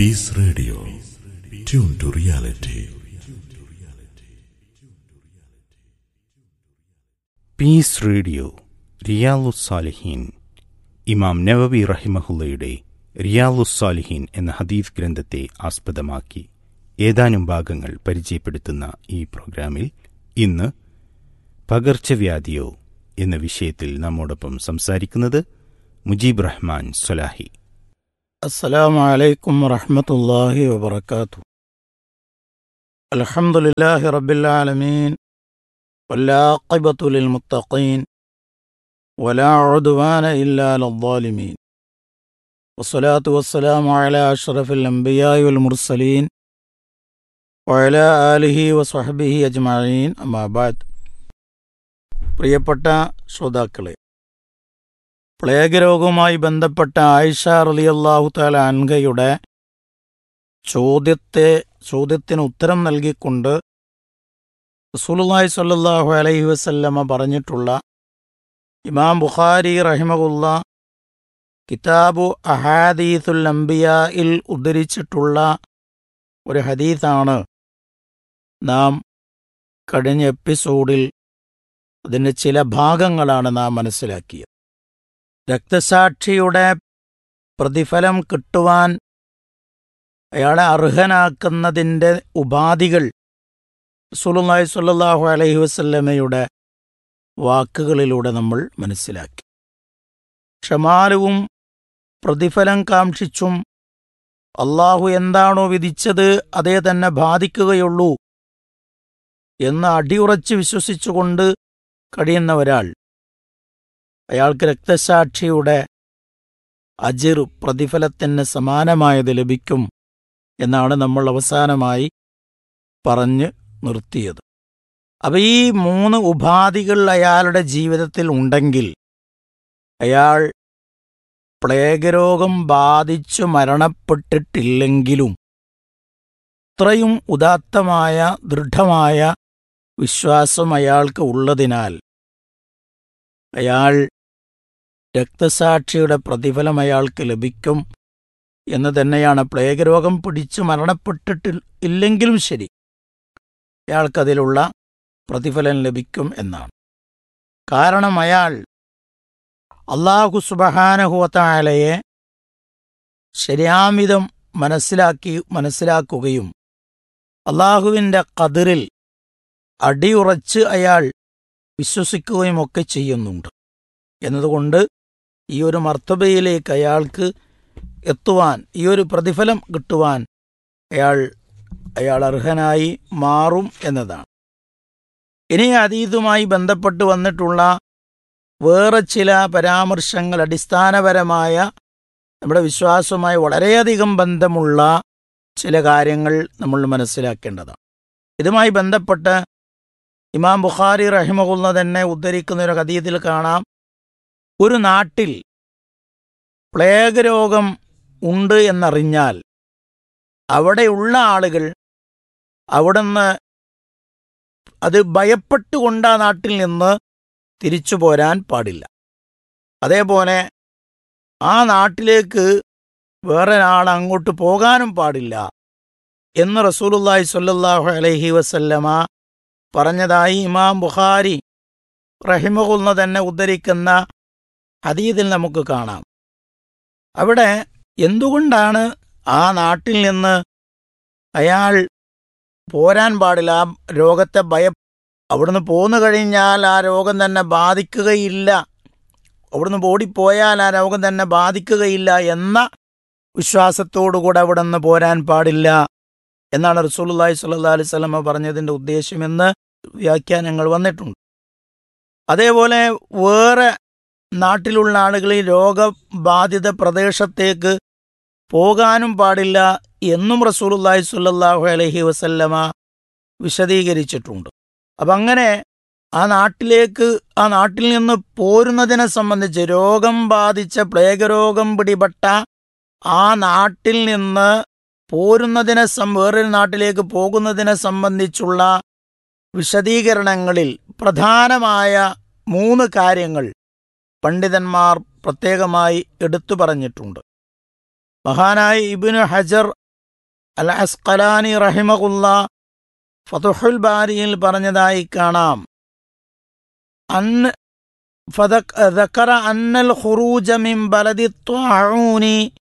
Peace Radio. Tune to reality. Peace radio Riyadussaliheen ഇമാം Nawawi റഹിമഹുല്ലയുടെ റിയാലുസാലിഹീൻ എന്ന ഹദീഫ് ഗ്രന്ഥത്തെ ആസ്പദമാക്കി ഏതാനും ഭാഗങ്ങൾ പരിചയപ്പെടുത്തുന്ന ഈ പ്രോഗ്രാമിൽ ഇന്ന് പകർച്ചവ്യാധിയോ എന്ന വിഷയത്തിൽ നമ്മോടൊപ്പം സംസാരിക്കുന്നത് മുജീബ് റഹ്മാൻ സൊലാഹി السلام عليكم ورحمة الله وبركاته الحمد لله رب العالمين والعاقبة للمتقين ولا عدوان إلا على الظالمين والصلاة والسلام على أشرف الأنبياء والمرسلين وعلى آله وصحبه أجمعين أما بعد പ്രിയപ്പെട്ട ശ്രോതാക്കളെ പ്ലേഗ് രോഗവുമായി ബന്ധപ്പെട്ട ആയിഷ റളിയല്ലാഹു തആല അൻഹയുടെ ചോദ്യത്തെ ചോദ്യത്തിന് ഉത്തരം നൽകിക്കൊണ്ട് റസൂലുള്ളാഹി സ്വല്ലല്ലാഹു അലൈഹി വസല്ലമ പറഞ്ഞിട്ടുള്ള ഇമാം ബുഖാരി റഹിമഹുല്ല കിതാബു അഹാദീസുൽ അംബിയായിൽ ഉദ്ധരിച്ചിട്ടുള്ള ഒരു ഹദീസാണ് നാം കഴിഞ്ഞ എപ്പിസോഡിൽ അതിൻ്റെ ചില ഭാഗങ്ങളാണ് നാം മനസ്സിലാക്കിയത് രക്തസാക്ഷിയുടെ പ്രതിഫലം കിട്ടുവാൻ അയാളെ അർഹനാക്കുന്നതിൻ്റെ ഉപാധികൾ സുലുല്ലാഹി സ്വല്ലല്ലാഹു അലൈഹി വസല്ലമയുടെ വാക്കുകളിലൂടെ നമ്മൾ മനസ്സിലാക്കി ക്ഷമാലുവും പ്രതിഫലം കാക്ഷിച്ചും അള്ളാഹു എന്താണോ വിധിച്ചത് അതേ തന്നെ ബാധിക്കുകയുള്ളൂ എന്ന് അടിയുറച്ച് വിശ്വസിച്ചുകൊണ്ട് കഴിയുന്ന ഒരാൾ അയാൾക്ക് രക്തസാക്ഷിയുടെ അജിർ പ്രതിഫലത്തിന് സമാനമായത് ലഭിക്കും എന്നാണ് നമ്മൾ അവസാനമായി പറഞ്ഞ് നിർത്തിയത് അപ്പൊ ഈ മൂന്ന് ഉപാധികൾ അയാളുടെ ജീവിതത്തിൽ ഉണ്ടെങ്കിൽ അയാൾ പ്ലേഗ് രോഗം ബാധിച്ചു മരണപ്പെട്ടിട്ടില്ലെങ്കിലും ഇത്രയും ഉദാത്തമായ ദൃഢമായ വിശ്വാസം അയാൾക്ക് ഉള്ളതിനാൽ അയാൾ രക്തസാക്ഷിയുടെ പ്രതിഫലം അയാൾക്ക് ലഭിക്കും എന്ന് തന്നെയാണ് പ്ലേഗ് രോഗം പിടിച്ചു മരണപ്പെട്ടിട്ട് ഇല്ലെങ്കിലും ശരി അയാൾക്കതിലുള്ള പ്രതിഫലം ലഭിക്കും എന്നാണ് കാരണം അയാൾ അള്ളാഹു സുബഹാനഹുവത്തായാലയെ ശരിയാമിതം മനസ്സിലാക്കി മനസ്സിലാക്കുകയും അള്ളാഹുവിൻ്റെ കതിറിൽ അടിയുറച്ച് അയാൾ വിശ്വസിക്കുകയും ഒക്കെ ചെയ്യുന്നുണ്ട് എന്നതുകൊണ്ട് ഈ ഒരു മർത്തബയിലേക്ക് അയാൾക്ക് എത്തുവാൻ ഈ ഒരു പ്രതിഫലം കിട്ടുവാൻ അയാൾ അയാൾ അർഹനായി മാറും എന്നതാണ് ഇനി അതീതുമായി ബന്ധപ്പെട്ട് വന്നിട്ടുള്ള വേറെ ചില പരാമർശങ്ങൾ അടിസ്ഥാനപരമായ നമ്മുടെ വിശ്വാസവുമായി വളരെയധികം ബന്ധമുള്ള ചില കാര്യങ്ങൾ നമ്മൾ മനസ്സിലാക്കേണ്ടതാണ് ഇതുമായി ബന്ധപ്പെട്ട് ഇമാം ബുഖാരി റഹിമകുല്ല തന്നെ ഉദ്ധരിക്കുന്ന ഒരു കഥീയത്തിൽ കാണാം ഒരു നാട്ടിൽ പ്ലേഗ് രോഗം ഉണ്ട് എന്നറിഞ്ഞാൽ അവിടെയുള്ള ആളുകൾ അവിടുന്ന് അത് ഭയപ്പെട്ടുകൊണ്ട് ആ നാട്ടിൽ നിന്ന് തിരിച്ചു പോരാൻ പാടില്ല അതേപോലെ ആ നാട്ടിലേക്ക് വേറെ ആൾ അങ്ങോട്ട് പോകാനും പാടില്ല എന്ന് റസൂലുല്ലാഹി സ്വല്ലല്ലാഹു അലൈഹി വസല്ലമ പറഞ്ഞതായി ഇമാം ബുഖാരി റഹിമകുന്ന തന്നെ ഉദ്ധരിക്കുന്ന ഹദീദിൽ നമുക്ക് കാണാം അവിടെ എന്തുകൊണ്ടാണ് ആ നാട്ടിൽ നിന്ന് അയാൾ പോരാൻ പാടില്ല ആ രോഗത്തെ ഭയ അവിടുന്ന് പോന്നു കഴിഞ്ഞാൽ ആ രോഗം തന്നെ ബാധിക്കുകയില്ല അവിടുന്ന് ഓടിപ്പോയാൽ ആ രോഗം തന്നെ ബാധിക്കുകയില്ല എന്ന വിശ്വാസത്തോടുകൂടെ അവിടെ നിന്ന് പോരാൻ പാടില്ല എന്നാണ് റസൂലുള്ളാഹി സ്വല്ലല്ലാഹി അലൈഹി വസല്ലമ പറഞ്ഞതിൻ്റെ ഉദ്ദേശമെന്ന് വ്യാഖ്യാനങ്ങൾ വന്നിട്ടുണ്ട് അതേപോലെ വേറെ നാട്ടിലുള്ള ആളുകൾ ഈ രോഗബാധിത പ്രദേശത്തേക്ക് പോകാനും പാടില്ല എന്നും റസൂലുള്ളാഹി സ്വല്ലല്ലാഹു അലൈഹി വസല്ലമ വിശദീകരിച്ചിട്ടുണ്ട് അപ്പം അങ്ങനെ ആ നാട്ടിലേക്ക് ആ നാട്ടിൽ നിന്ന് പോരുന്നതിനെ സംബന്ധിച്ച് രോഗം ബാധിച്ച പ്ലേഗ് രോഗം പിടിപെട്ട ആ നാട്ടിൽ നിന്ന് പോരുന്നതിനെ സം വേറൊരു നാട്ടിലേക്ക് പോകുന്നതിനെ സംബന്ധിച്ചുള്ള വിശദീകരണങ്ങളിൽ പ്രധാനമായ മൂന്ന് കാര്യങ്ങൾ പണ്ഡിതന്മാർ പ്രത്യേകമായി എടുത്തു പറഞ്ഞിട്ടുണ്ട് മഹാനായ ഇബിനു ഹജർ അൽ അസ്കലാനി റഹിമകുല്ല ഫതുഹുൽ ബാരിയിൽ പറഞ്ഞതായി കാണാം അന്ന് فذك- ذكر أن الخروج من بلد الطاعون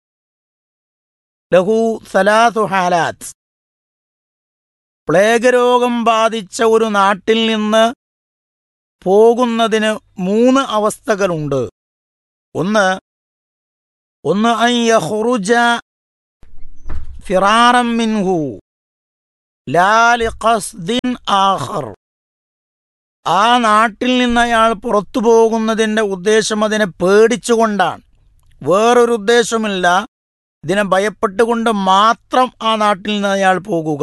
له ثلاث حالات പ്ലേഗ് രോഗം ബാധിച്ച ഒരു നാട്ടിൽ നിന്ന് പോകുന്നതിന് മൂന്ന് അവസ്ഥകളുണ്ട് ഒന്ന് ഒന്ന് അൻ യഖ്റുജ ഫിറാറം മിൻഹു ലാ ലിഖസ്ദിൻ ആഖർ ആ നാട്ടിൽ നിന്ന് അയാൾ പുറത്തു പോകുന്നതിൻ്റെ ഉദ്ദേശം അതിനെ പേടിച്ചുകൊണ്ടാണ് വേറൊരു ഉദ്ദേശമില്ല ഇതിനെ ഭയപ്പെട്ടുകൊണ്ട് മാത്രം ആ നാട്ടിൽ നിന്ന് അയാൾ പോകുക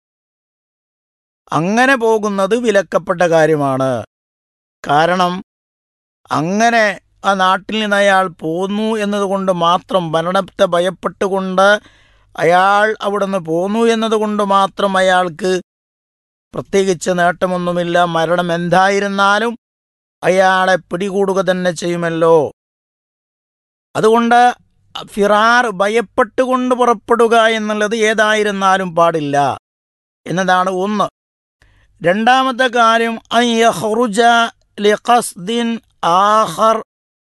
അങ്ങനെ പോകുന്നത് വിലക്കപ്പെട്ട കാര്യമാണ് കാരണം അങ്ങനെ ആ നാട്ടിൽ നിന്ന് അയാൾ പോന്നു എന്നതുകൊണ്ട് മാത്രം മരണത്തെ ഭയപ്പെട്ടുകൊണ്ട് അയാൾ അവിടുന്ന് പോന്നു എന്നതുകൊണ്ട് മാത്രം അയാൾക്ക് പ്രത്യേകിച്ച് നേട്ടമൊന്നുമില്ല മരണം എന്തായിരുന്നാലും അയാളെ പിടികൂടുക തന്നെ ചെയ്യുമല്ലോ അതുകൊണ്ട് ഫിറാർ ഭയപ്പെട്ടുകൊണ്ട് പുറപ്പെടുക എന്നുള്ളത് ഏതായിരുന്നാലും പാടില്ല എന്നതാണ് ഒന്ന് രണ്ടാമത്തെ കാര്യം അൻ യഖ്റുജ ലിഖസ്ദിൻ ആഖർ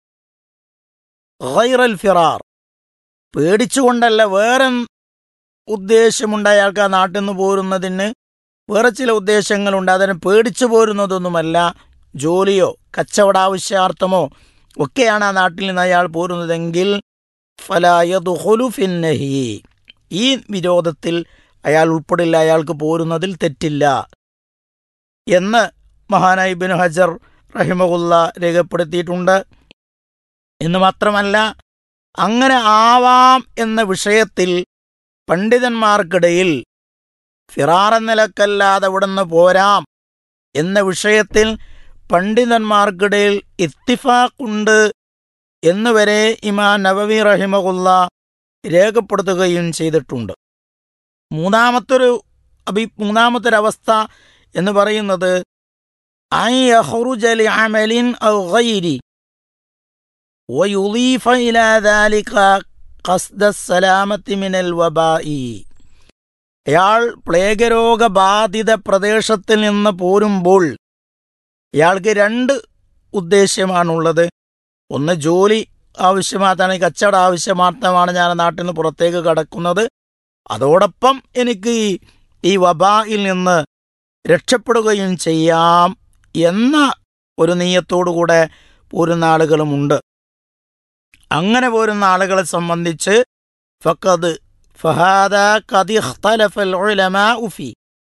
ഗൈറൽ ഫിറാർ പേടിച്ചുകൊണ്ടല്ല വേറെ ഉദ്ദേശമുണ്ട് അയാൾക്ക് ആ നാട്ടിൽ നിന്ന് പോരുന്നതിന് വേറെ ചില ഉദ്ദേശങ്ങളുണ്ട് അതിനെ പേടിച്ചു പോരുന്നതൊന്നുമല്ല ജോലിയോ കച്ചവട ആവശ്യാർത്ഥമോ ഒക്കെയാണ് ആ നാട്ടിൽ നിന്ന് അയാൾ പോരുന്നതെങ്കിൽ ഫലായതുഹുലു ഫിന്നഹി ഈ വിരോധത്തിൽ അയാൾ ഉൾപ്പെടില്ല അയാൾക്ക് പോരുന്നതിൽ തെറ്റില്ല എന്ന് മഹാനായി ബിൻ ഹജർ റഹിമകുല്ല രേഖപ്പെടുത്തിയിട്ടുണ്ട് എന്ന് മാത്രമല്ല അങ്ങനെ ആവാം എന്ന വിഷയത്തിൽ പണ്ഡിതന്മാർക്കിടയിൽ ഫിറാർ എന്ന നിലക്കല്ലാതെ ഇവിടുന്ന് പോരാം എന്ന വിഷയത്തിൽ പണ്ഡിതന്മാർക്കിടയിൽ ഇത്തിഫാഖുണ്ട് എന്നുവരെ ഇമാം നബവി റഹിമകുല്ല രേഖപ്പെടുത്തുകയും ചെയ്തിട്ടുണ്ട് മൂന്നാമത്തൊരു അഭി മൂന്നാമത്തൊരവസ്ഥ എന്ന് പറയുന്നത് ഐ യഖ്റുജ ലിഅമലിൻ ഔ ഗൈരി ويضيف إلى ذلك قصد السلامة من الوباء അയാൾ പ്ലേഗ് രോഗബാധിത പ്രദേശത്തിൽ നിന്ന് പോരുമ്പോൾ ഇയാൾക്ക് രണ്ട് ഉദ്ദേശ്യമാണുള്ളത് ഒന്ന് ജോലി ആവശ്യമാത്താണ് കച്ചവട ആവശ്യമാർത്ഥമാണ് ഞാൻ നാട്ടിൽ നിന്ന് പുറത്തേക്ക് കടക്കുന്നത് അതോടൊപ്പം എനിക്ക് ഈ ഈ വബായിൽ നിന്ന് രക്ഷപ്പെടുകയും ചെയ്യാം എന്ന ഒരു നീയത്തോടുകൂടെ പോരുന്ന ആളുകളുമുണ്ട് അങ്ങനെ പോരുന്ന ആളുകളെ സംബന്ധിച്ച് ഫക്കത് ഫഹാദ ഖദ് ഇഖ്തലഫൽ ഉലമാഉ ഫീ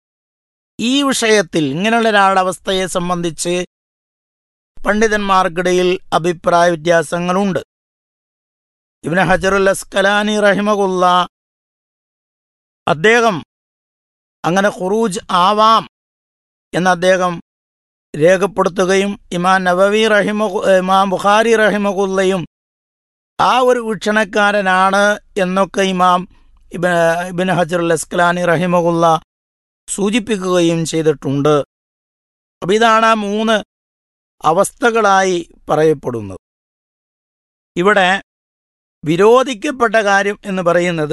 ഈ വിഷയത്തിൽ ഇങ്ങനെയുള്ള ഒരാളുടെ അവസ്ഥയെ സംബന്ധിച്ച് പണ്ഡിതന്മാർക്കിടയിൽ അഭിപ്രായ വ്യത്യാസങ്ങളുണ്ട് ഇബ്നു ഹജറുൽ അസ്കലാനി റഹിമകുല്ല അദ്ദേഹം അങ്ങനെ ഖുറൂജ് ആവാം എന്ന് അദ്ദേഹം രേഖപ്പെടുത്തുകയും ഇമാം നബവി റഹിമ ഇമാം ബുഖാരി റഹിമകുല്ലയും ആ ഒരു വീക്ഷണക്കാരനാണ് എന്നൊക്കെ ഇമാം ഇബ് ഇബിൻ ഹജറുൽ അസ്കലാനി റഹിമകുല്ല സൂചിപ്പിക്കുകയും ചെയ്തിട്ടുണ്ട് അപ്പം ഇതാണ് ആ മൂന്ന് അവസ്ഥകളായി പറയപ്പെടുന്നത് ഇവിടെ വിരോധിക്കപ്പെട്ട കാര്യം എന്ന് പറയുന്നത്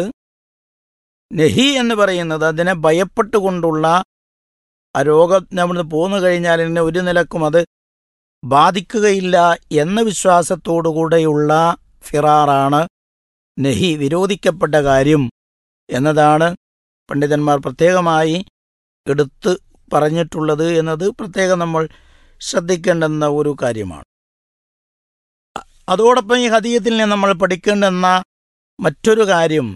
നെഹി എന്ന് പറയുന്നത് അതിനെ ഭയപ്പെട്ടുകൊണ്ടുള്ള ആ രോഗം നമ്മൾ പോന്നു കഴിഞ്ഞാൽ എന്നെ ഒരു നിലക്കും അത് ബാധിക്കുകയില്ല എന്ന വിശ്വാസത്തോടുകൂടെയുള്ള ഫിറാറാണ് നെഹി വിരോധിക്കപ്പെട്ട കാര്യം എന്നതാണ് പണ്ഡിതന്മാർ പ്രത്യേകമായി എടുത്ത് പറഞ്ഞിട്ടുള്ളത് എന്നത് പ്രത്യേകം നമ്മൾ ശ്രദ്ധിക്കേണ്ടുന്ന ഒരു കാര്യമാണ് അതോടൊപ്പം ഈ ഹദീയത്തിൽ നിന്ന് നമ്മൾ പഠിക്കേണ്ടുന്ന മറ്റൊരു കാര്യം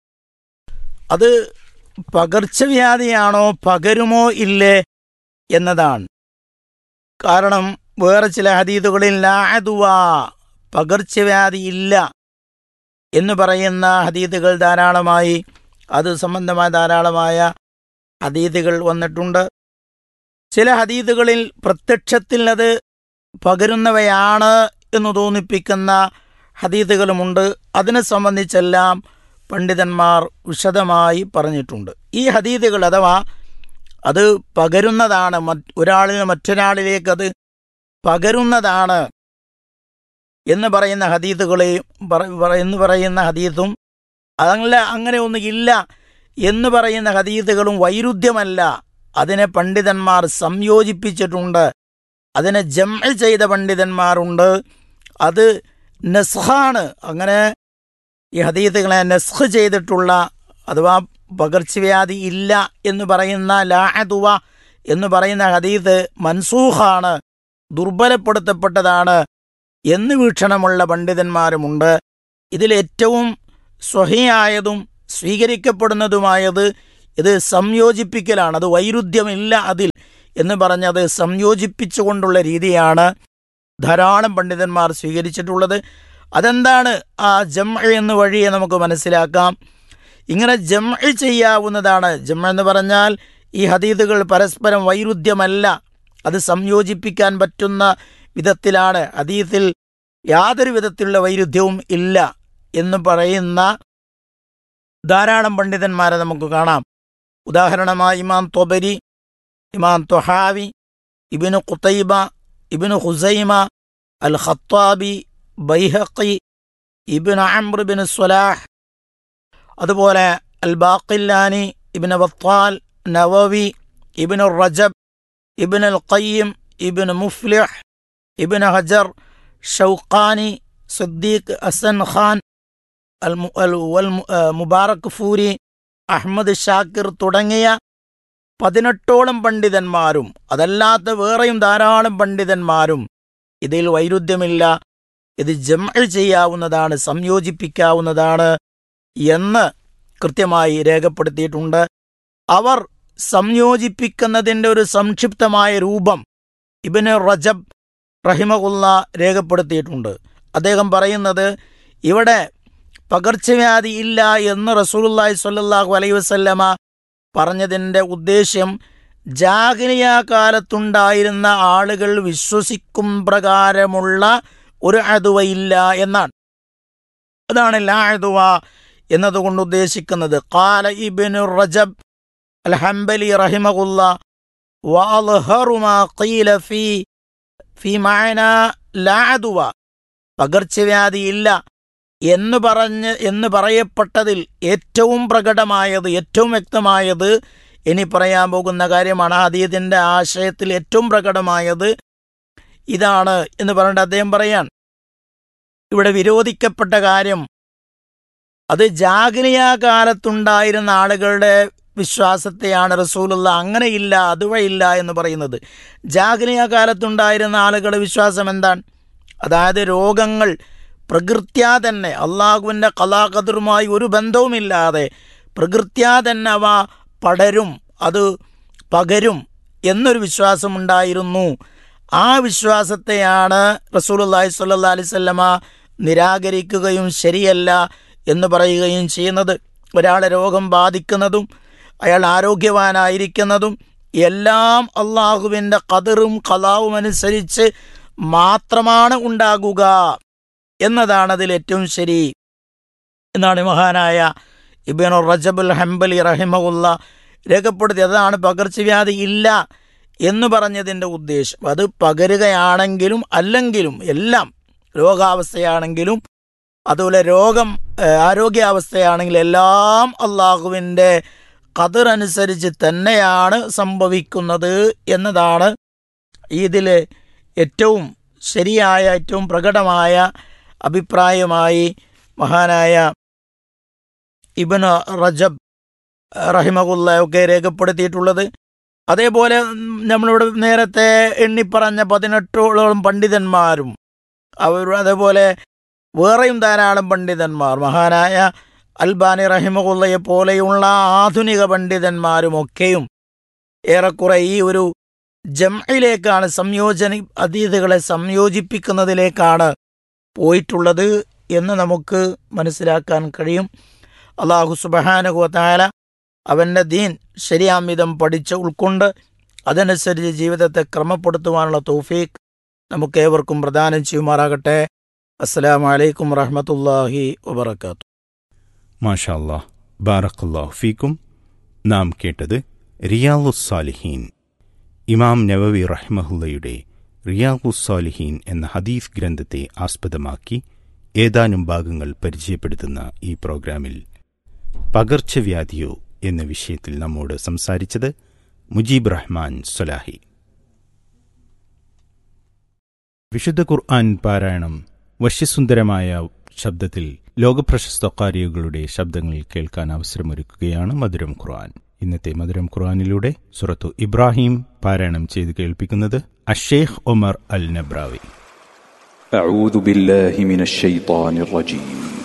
അത് പകർച്ചവ്യാധിയാണോ പകരുമോ ഇല്ലേ എന്നതാണ് കാരണം വേറെ ചില ഹദീദുകളിൽ ലാഅദുവാ പകർച്ചവ്യാധി ഇല്ല എന്ന് പറയുന്ന ഹദീദുകൾ ധാരാളമായി അത് സംബന്ധമായ ധാരാളമായ ഹദീദുകൾ വന്നിട്ടുണ്ട് ചില ഹദീദുകളിൽ പ്രത്യക്ഷത്തിൽ അത് പകരുന്നവയാണ് എന്ന് തോന്നിപ്പിക്കുന്ന ഹദീദുകളുമുണ്ട് അതിനെ സംബന്ധിച്ചെല്ലാം പണ്ഡിതന്മാർ വിശദമായി പറഞ്ഞിട്ടുണ്ട് ഈ ഹദീദുകൾ അഥവാ അത് പകരുന്നതാണ് മറ്റ് ഒരാളിൽ നിന്ന് മറ്റൊരാളിലേക്ക് അത് പകരുന്നതാണ് എന്ന് പറയുന്ന ഹദീദുകളെയും പറ- പറ- എന്ന് പറയുന്ന ഹദീദും അതല്ല അങ്ങനെ ഒന്നും ഇല്ല എന്ന് പറയുന്ന ഹദീദുകളും വൈരുദ്ധ്യമല്ല അതിനെ പണ്ഡിതന്മാർ സംയോജിപ്പിച്ചിട്ടുണ്ട് അതിനെ ജം ചെയ്ത പണ്ഡിതന്മാരുണ്ട് അത് നസ്ഹാണ് അങ്ങനെ ഈ ഹദീദുകളെ നസ്ഹ് ചെയ്തിട്ടുള്ള അഥവാ പകർച്ചവ്യാധി ഇല്ല എന്ന് പറയുന്ന ലാഹദുവ എന്ന് പറയുന്ന ഹദീദ് മൻസൂഖാണ് ദുർബലപ്പെടുത്തപ്പെട്ടതാണ് എന്ന് വീക്ഷണമുള്ള പണ്ഡിതന്മാരുമുണ്ട് ഇതിലേറ്റവും സ്വഹിയായതും സ്വീകരിക്കപ്പെടുന്നതുമായത് ഇത് സംയോജിപ്പിക്കലാണ് അത് വൈരുദ്ധ്യമില്ല അതിൽ എന്ന് പറഞ്ഞത് സംയോജിപ്പിച്ചുകൊണ്ടുള്ള രീതിയാണ് ധാരാളം പണ്ഡിതന്മാർ സ്വീകരിച്ചിട്ടുള്ളത് അതെന്താണ് ആ ജം എന്ന് വഴിയെ നമുക്ക് മനസ്സിലാക്കാം ഇങ്ങനെ ജം ചെയ്യാവുന്നതാണ് ജം എന്ന് പറഞ്ഞാൽ ഈ ഹദീദുകൾ പരസ്പരം വൈരുദ്ധ്യമല്ല അത് സംയോജിപ്പിക്കാൻ പറ്റുന്ന വിധത്തിലാണ് ഹദീത്തിൽ യാതൊരു വിധത്തിലുള്ള വൈരുദ്ധ്യവും ഇല്ല എന്ന് പറയുന്ന ധാരാളം പണ്ഡിതന്മാരെ നമുക്ക് കാണാം ഉദാഹരണമായി ഇമാം തൊബരി ഇമാം തൊഹാവി ഇബിന് കുത്തൈബ ഇബിന് ഹുസൈമ അൽ ഖത്താബി ബൈഹഖി ഇബിന് അംർ സ്വലാഹ് അതുപോലെ അൽ ബാഖില്ലാനി ഇബിന് ബത്താൽ നവവി ഇബിന് റജബ് ഇബിൻ അൽ ഖയ്യം ഇബിന് മുഫ്ലിഹ് ഇബിന് ഹജർ ഷൗഖാനി സിദ്ദീഖ് അസൻ ഖാൻ അൽ മു- അൽ- വൽ മു- ആ, മുബാറക് ഫൂരി അഹമ്മദ് ഷാക്കിർ തുടങ്ങിയ പതിനെട്ടോളം പണ്ഡിതന്മാരും അതല്ലാത്ത വേറെയും ധാരാളം പണ്ഡിതന്മാരും ഇതിൽ വൈരുദ്ധ്യമില്ല ഇത് ജം ചെയ്യാവുന്നതാണ് സംയോജിപ്പിക്കാവുന്നതാണ് എന്ന് കൃത്യമായി രേഖപ്പെടുത്തിയിട്ടുണ്ട് അവർ സംയോജിപ്പിക്കുന്നതിൻ്റെ ഒരു സംക്ഷിപ്തമായ രൂപം ഇബിന് റജബ് റഹിമകുല്ല രേഖപ്പെടുത്തിയിട്ടുണ്ട് അദ്ദേഹം പറയുന്നത് ഇവിടെ പകർച്ചവ്യാധി ഇല്ല എന്ന് റസൂലുള്ളാഹി സ്വല്ലല്ലാഹു അലൈഹി വസല്ലമ പറഞ്ഞതിൻ്റെ ഉദ്ദേശ്യം ജാഗരിയ കാലത്തുണ്ടായിരുന്ന ആളുകൾ വിശ്വസിക്കും പ്രകാരമുള്ള ഒരു അതുവയില്ല എന്നാണ് അതാണ് ലാഅതുവ എന്നതുകൊണ്ട് ഉദ്ദേശിക്കുന്നത് കാല ഇബ്നു റജബ് അൽ ഹംബലി റഹിമഹുല്ല വഅൽഹറു മാ ഖീല ഫീ ഫീ മഅന ലാഅതുവ പകർച്ചവ്യാധി ഇല്ല എന്ന് പറഞ്ഞ് എന്ന് പറയപ്പെട്ടതിൽ ഏറ്റവും പ്രകടമായത് ഏറ്റവും വ്യക്തമായത് ഇനി പറയാൻ പോകുന്ന കാര്യമാണ് അതീതിൻ്റെ ആശയത്തിൽ ഏറ്റവും പ്രകടമായത് ഇതാണ് എന്ന് പറഞ്ഞിട്ട് അദ്ദേഹം പറയാൻ ഇവിടെ വിരോധിക്കപ്പെട്ട കാര്യം അത് ജാഗരിയ കാലത്തുണ്ടായിരുന്ന ആളുകളുടെ വിശ്വാസത്തെയാണ് റസൂലുള്ള അങ്ങനെയില്ല അതുവഴിയില്ല എന്ന് പറയുന്നത് ജാഗരിയ കാലത്തുണ്ടായിരുന്ന ആളുകളുടെ വിശ്വാസം എന്താണ് അതായത് രോഗങ്ങൾ പ്രകൃത്യാ തന്നെ അള്ളാഹുവിൻ്റെ കലാകതിറുമായി ഒരു ബന്ധവുമില്ലാതെ പ്രകൃത്യാ തന്നെ അവ പടരും അത് പകരും എന്നൊരു വിശ്വാസമുണ്ടായിരുന്നു ആ വിശ്വാസത്തെയാണ് റസൂലുള്ളാഹി സ്വല്ലല്ലാഹി അലൈഹി വസല്ലമ നിരാകരിക്കുകയും ശരിയല്ല എന്ന് പറയുകയും ചെയ്യുന്നത് ഒരാളെ രോഗം ബാധിക്കുന്നതും അയാൾ ആരോഗ്യവാനായിരിക്കുന്നതും എല്ലാം അള്ളാഹുവിൻ്റെ കതിറും കലാവും അനുസരിച്ച് മാത്രമാണ് ഉണ്ടാകുക എന്നതാണ് അതിൽ ഏറ്റവും ശരി എന്നാണ് മഹാനായ ഇബിൻ റജബുൽ ഹംബലി റഹിമകുല്ല രേഖപ്പെടുത്തി അതാണ് പകർച്ചവ്യാധി ഇല്ല എന്ന് പറഞ്ഞതിൻ്റെ ഉദ്ദേശം അത് പകരുകയാണെങ്കിലും അല്ലെങ്കിലും എല്ലാം രോഗാവസ്ഥയാണെങ്കിലും അതുപോലെ രോഗം ഏഹ്, ആരോഗ്യാവസ്ഥയാണെങ്കിലും എല്ലാം അള്ളാഹുവിൻ്റെ കതിർ അനുസരിച്ച് തന്നെയാണ് സംഭവിക്കുന്നത് എന്നതാണ് ഇതിൽ ഏറ്റവും ശരിയായ ഏറ്റവും പ്രകടമായ അഭിപ്രായമായി മഹാനായ ഇബന് റജബ് റഹിമകുല്ല ഒക്കെ രേഖപ്പെടുത്തിയിട്ടുള്ളത് അതേപോലെ ഉം, നമ്മളിവിടെ നേരത്തെ എണ്ണിപ്പറഞ്ഞ പതിനെട്ടോളം പണ്ഡിതന്മാരും അവർ അതേപോലെ വേറെയും ധാരാളം പണ്ഡിതന്മാർ മഹാനായ അൽബാനി റഹിമകുല്ലയെ പോലെയുള്ള ആധുനിക പണ്ഡിതന്മാരുമൊക്കെയും ഏറെക്കുറെ ഈ ഒരു ജംഇലേക്കാണ് സംയോജന അതീതുകളെ സംയോജിപ്പിക്കുന്നതിലേക്കാണ് പോയിട്ടുള്ളത് എന്ന് നമുക്ക് മനസ്സിലാക്കാൻ കഴിയും അള്ളാഹു സുബഹാനുഹുവത്തായ അവൻ്റെ ദീൻ ശരിയാമിതം പഠിച്ച് ഉൾക്കൊണ്ട് അതനുസരിച്ച് ജീവിതത്തെ ക്രമപ്പെടുത്തുവാനുള്ള തൗഫീഖ് നമുക്ക് ഏവർക്കും പ്രദാനം ചെയ്യുമാറാകട്ടെ അസ്സലാമു അലൈക്കും വറഹ്മത്തുള്ളാഹി വബറകാത്തു മാഷാ അല്ലാഹ് ബാറക്കല്ലാഹു ഫീക്കും നാം കേട്ടത് റിയാലുസ്സാലിഹീൻ ഇമാം നവവി റഹ്മഹുല്ലയുടെ റിയാലുസ്സാലിഹീൻ എന്ന ഹദീഫ് ഗ്രന്ഥത്തെ ആസ്പദമാക്കി ഏതാനും ഭാഗങ്ങൾ പരിചയപ്പെടുത്തുന്ന ഈ പ്രോഗ്രാമിൽ പകർച്ചവ്യാധിയോ എന്ന വിഷയത്തിൽ നമ്മോട് സംസാരിച്ചത് മുജീബ് റഹ്മാൻ സൊലാഹി വിശുദ്ധ ഖുർആൻ പാരായണം വശ്യസുന്ദരമായ ശബ്ദത്തിൽ ലോകപ്രശസ്ത കാരികളുടെ ശബ്ദങ്ങൾ കേൾക്കാൻ അവസരമൊരുക്കുകയാണ് മധുരം ഖുർആൻ ഇന്നത്തെ മധുരം ഖുർആനിലൂടെ സുറത്തു ഇബ്രാഹിം പാരായണം ചെയ്ത് കേൾപ്പിക്കുന്നത് അഷേഖ് ഒമർ അൽ നബ്രാവി أعوذ بالله من الشيطان الرجيم